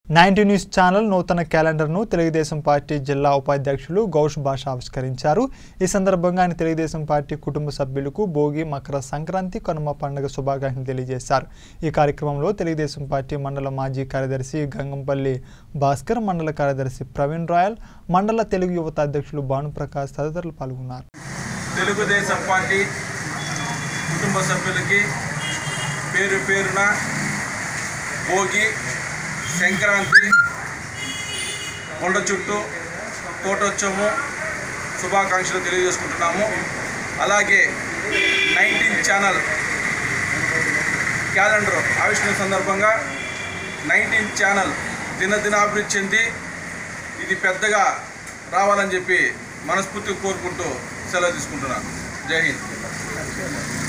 ninety news channel నూతన క్యాలెండర్ను Telugu Desam party జిల్లా ఉపాధ్యక్షులు గౌష్ భాష ఆవిష్కరించారు ఈ సందర్భంగా ఆయన తెలుగుదేశం పార్టీ కుటుంబ సభ్యులకు భోగి మకర సంక్రాంతి కనుమ పండుగ శుభాకాంక్షలు తెలియజేశారు ఈ కార్యక్రమంలో తెలుగుదేశం పార్టీ మండల మాజీ కార్యదర్శి గంగంపల్లి భాస్కర్ మండల కార్యదర్శి ప్రవీణ్ రాయల్ మండల తెలుగు యువత అధ్యక్షులు భానుప్రకాష్ తదితరులు పాల్గొన్నారు తెలుగుదేశం పార్టీ కుటుంబ సభ్యులకి పేరు పేరున భోగి సంక్రాంతి కొండ చుట్టూ కోటోత్సవము శుభాకాంక్షలు తెలియజేసుకుంటున్నాము అలాగే నైన్టీన్ ఛానల్ క్యాలెండర్ ఆవిష్కరణ సందర్భంగా నైన్టీన్ ఛానల్ దినదినాభివృద్ధి చెంది ఇది పెద్దగా రావాలని చెప్పి మనస్ఫూర్తిగా కోరుకుంటూ సెలవు తీసుకుంటున్నాను జై హింద్